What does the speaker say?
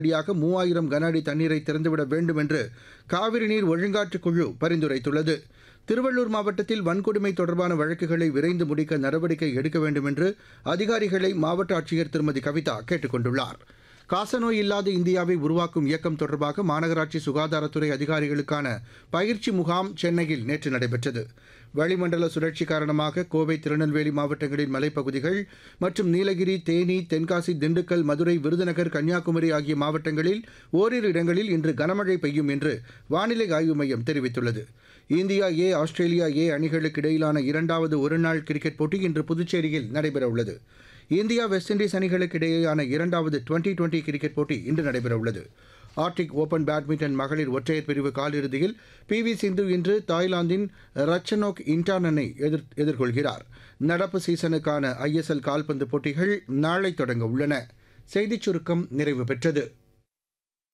உடனடியாக மூவாயிரம் கன அடி தண்ணீரை திறந்துவிட வேண்டும் என்று காவிரி நீர் ஒழுங்காற்றுக் குழு பரிந்துரைத்துள்ளது திருவள்ளூர் மாவட்டத்தில் வன்கொடுமை தொடர்பான வழக்குகளை விரைந்து முடிக்க நடவடிக்கை எடுக்க வேண்டும் என்று அதிகாரிகளை மாவட்ட ஆட்சியர் திருமதி கவிதா கேட்டுக் கொண்டுள்ளார் காசநோய் இல்லாத இந்தியாவை உருவாக்கும் இயக்கம் தொடர்பாக மாநகராட்சி சுகாதாரத்துறை அதிகாரிகளுக்கான பயிற்சி முகாம் சென்னையில் நேற்று நடைபெற்றது வளிமண்டல சுழற்சி காரணமாக கோவை திருநெல்வேலி மாவட்டங்களின் மலைப்பகுதிகள் மற்றும் நீலகிரி தேனி தென்காசி திண்டுக்கல் மதுரை விருதுநகர் கன்னியாகுமரி ஆகிய மாவட்டங்களில் ஓரிரு இடங்களில் இன்று கனமழை பெய்யும் என்று வானிலை ஆய்வு மையம் தெரிவித்துள்ளது இந்தியா ஏ ஆஸ்திரேலியா ஏ அணிகளுக்கு இடையிலான இரண்டாவது ஒருநாள் கிரிக்கெட் போட்டி இன்று புதுச்சேரியில் நடைபெறவுள்ளது இந்தியா வெஸ்ட் இண்டீஸ் அணிகளுக்கு இடையேயான இரண்டாவது டுவெண்டி டுவெண்டி கிரிக்கெட் போட்டி இன்று நடைபெறவுள்ளது ஆர்டிக் ஓபன் பேட்மிண்டன் மகளிர் ஒற்றையர் பிரிவு காலிறுதியில் பி வி சிந்து இன்று தாய்லாந்தின் ரச்சனோக் இன்டானனை எதிர் எதிர்கொள்கிறார் நடப்பு சீசனுக்கான ஐஎஸ்எல் கால்பந்து போட்டிகள் நாளை தொடங்க உள்ளன செய்திச் சுருக்கம் நிறைவு பெற்றது